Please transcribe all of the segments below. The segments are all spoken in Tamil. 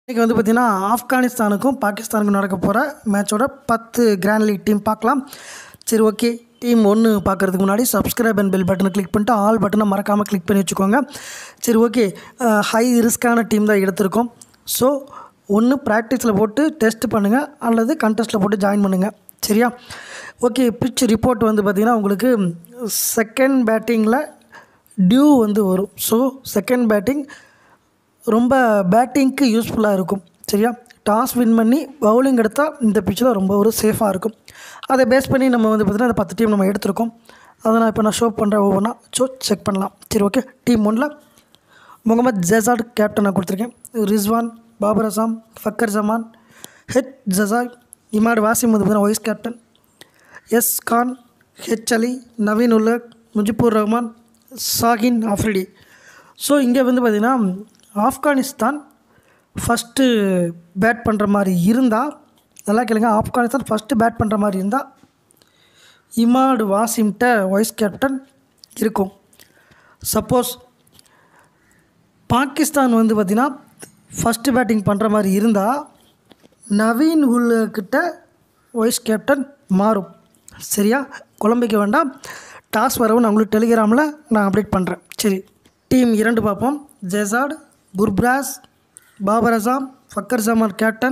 இன்றைக்கி வந்து பார்த்திங்கன்னா ஆப்கானிஸ்தானுக்கும் பாகிஸ்தானுக்கும் நடக்க போகிற மேட்சோட பத்து கிராண்ட் லீக் டீம் பார்க்கலாம் சரி ஓகே டீம் ஒன்று பார்க்குறதுக்கு முன்னாடி சப்ஸ்கிரைப் அண்ட் பெல் பட்டனை கிளிக் பண்ணிட்டு ஆல் பட்டனை மறக்காமல் கிளிக் பண்ணி வச்சுக்கோங்க சரி ஓகே ஹை ரிஸ்க்கான டீம் தான் எடுத்திருக்கோம் ஸோ ஒன்று ப்ராக்டிஸில் போட்டு டெஸ்ட் பண்ணுங்கள் அல்லது கண்டெஸ்ட்டில் போட்டு ஜாயின் பண்ணுங்கள் சரியா ஓகே பிச் ரிப்போர்ட் வந்து பார்த்திங்கன்னா உங்களுக்கு செகண்ட் பேட்டிங்கில் டியூ வந்து வரும் ஸோ செகண்ட் பேட்டிங் ரொம்ப பேட்டிங்க்கு யூஸ்ஃபுல்லாக இருக்கும் சரியா டாஸ் வின் பண்ணி பவுலிங் எடுத்தால் இந்த பிச்சில் ரொம்ப ஒரு சேஃபாக இருக்கும் அதை பேஸ் பண்ணி நம்ம வந்து பார்த்திங்கன்னா அந்த பத்து டீம் நம்ம எடுத்திருக்கோம் அதை நான் இப்போ நான் ஷோ பண்ணுறேன் ஒவ்வொன்றா ஸோ செக் பண்ணலாம் சரி ஓகே டீம் ஒன்றில் முகமது ஜெசாட் கேப்டனாக கொடுத்துருக்கேன் ரிஸ்வான் பாபர் அசாம் ஃபக்கர் ஜமான் ஹெச் ஜசாய் இமாட் வாசிம் வந்து பார்த்தீங்கன்னா vice captain S Khan H Ali Naveen ul Haq Mujeebur Rahman Shaheen Afridi so இங்கே வந்து பார்த்திங்கன்னா ஆப்கானிஸ்தான் ஃபஸ்ட்டு பேட் பண்ணுற மாதிரி இருந்தால் நல்லா கேளுங்க ஆப்கானிஸ்தான் ஃபஸ்ட்டு பேட் பண்ணுற மாதிரி இருந்தால் இமாடு வாசிம்கிட்ட வைஸ் கேப்டன் இருக்கும் சப்போஸ் பாகிஸ்தான் வந்து பார்த்திங்கன்னா ஃபஸ்ட்டு பேட்டிங் பண்ணுற மாதிரி இருந்தால் நவீன் உல்கிட்ட வைஸ் கேப்டன் மாறும் சரியா குழம்பிக்க வேண்டாம் டாஸ் வரவும் நான் உங்களுக்கு டெலிகிராமில் நான் அப்டேட் பண்ணுறேன் சரி டீம் இரண்டு பார்ப்போம் ஜெசாட் Gurbaz Babar Azam Fakhar Zaman captain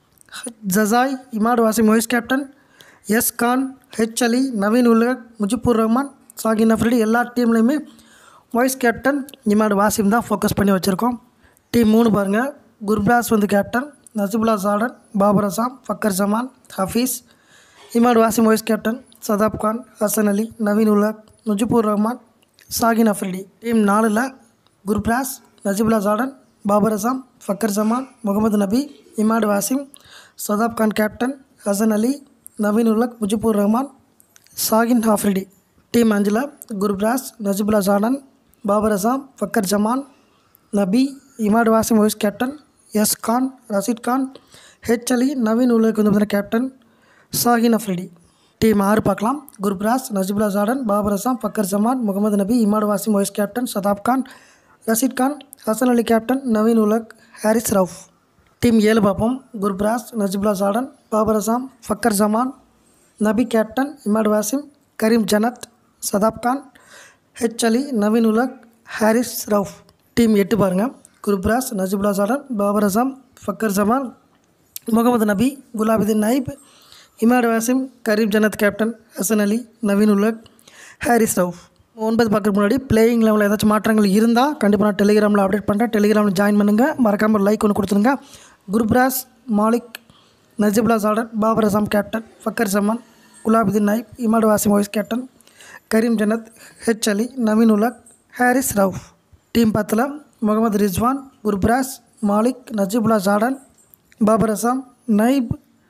Zazai Imad Wasim vice captain S Khan H Ali Naveen ul Haq Mujeebur Rahman Shaheen Afridi எல்லா டீம்லேயுமே வைஸ் கேப்டன் இமாட் வாசிம் தான் ஃபோக்கஸ் பண்ணி வச்சுருக்கோம் டீம் மூணு பாருங்கள் குர்பிராஸ் வந்து captain Najibullah Zadran Babar Azam Fakhar Zaman Hafeez Imad Wasim vice captain Shadab Khan Hasan Ali Naveen ul Haq Mujeebur Rahman Shaheen Afridi team நாலில் குர்பிராஸ் நசிபுல்லா ஜாடன் பாபர் அசாம் ஃபக்கர் ஜமான் முகமது நபி இமாட் வாசிம் சதாப் கான் கேப்டன் ஹசன் அலி நவீன் உலக் முஜிபுர் ரஹ்மான் சாகின் ஆஃப்ரிடி டீம் அஞ்சில் Gurbaz Najibullah Zadran Babar Azam Fakhar Zaman Nabi Imad Wasim vice captain S Khan Rashid Khan H Ali Naveen ul Haq வந்து பார்த்தீங்கன்னா கேப்டன் சாகின் அஃப்ரிடி டீம் ஆறு பார்க்கலாம் Gurbaz Najibullah Zadran Babar Azam Fakhar Zaman Mohammad Nabi Imad Wasim vice captain Shadab Khan Rashid Khan Hasan Ali captain Naveen ul Haq Haris Rauf team ஏழு பார்ப்போம் Gurbaz Najibullah Zadran Babar Azam Fakhar Zaman Nabi captain Imad Wasim Karim Janat Shadab Khan H Ali Naveen ul Haq Haris Rauf team எட்டு பாருங்கள் குர்பிராஸ் நஜிபுல்லா ஜாடன் பாபர் அசாம் ஃபக்கர் ஜமான் முகமது நபி குலாபுதீன் நைப் இமாட் வாசிம் கரீம் ஜனத் கேப்டன் ஹசன் அலி நவீன் உலக் ஹாரிஸ் ரவுஃப் ஒன்பது பார்க்குறதுக்கு முன்னாடி பிளேயிங் லெவலில் ஏதாச்சும் மாற்றங்கள் இருந்தால் கண்டிப்பாக நான் டெலிகிராமில் அப்டேட் பண்ணுறேன் டெலிகிராமில் ஜாயின் பண்ணுங்கள் மறக்காமல் லைக் ஒன்று கொடுத்துருங்க Gurbaz Malik Najibullah Zadran Babar Azam captain Fakhar Zaman Gulbadin Naib Imad Wasim vice captain Karim Janat H Ali Naveen ul Haq Haris Rauf team பத்தில் Mohammad Rizwan Gurbaz Malik Najibullah Zadran Babar Azam Naib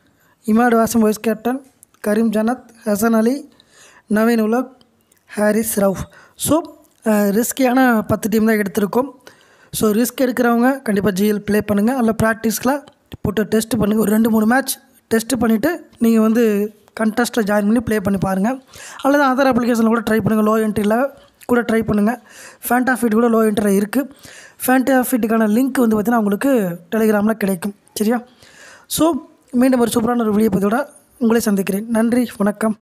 Imad Wasim vice captain Karim Janat Hasan Ali Naveen ul Haq Haris Rauf so ரிஸ்கியான பத்து டீம் தான் எடுத்திருக்கோம் ஸோ ரிஸ்க் எடுக்கிறவங்க கண்டிப்பாக ஜிஎல் ப்ளே பண்ணுங்கள் அல்ல ப்ராக்டிஸ்க்கில் போட்டு டெஸ்ட் பண்ணுங்கள் ஒரு ரெண்டு மூணு மேட்ச் டெஸ்ட் பண்ணிவிட்டு நீங்கள் வந்து கண்டெஸ்ட்டில் ஜாயின் பண்ணி ப்ளே பண்ணி பாருங்கள் அல்லது அதர் அப்ளிகேஷனில் கூட ட்ரை பண்ணுங்கள் லோ என்ட்ரியில் கூட ட்ரை பண்ணுங்கள் ஃபேண்டா ஃபீட் கூட லோ என்ட்ரியில் இருக்குது ஃபேண்டா ஃபீட்டுக்கான லிங்க் வந்து பார்த்திங்கன்னா உங்களுக்கு டெலிகிராமில் கிடைக்கும் சரியா ஸோ மீண்டும் ஒரு சூப்பரான ஒரு வீடியோ பதிவோட உங்களை சந்திக்கிறேன் நன்றி வணக்கம்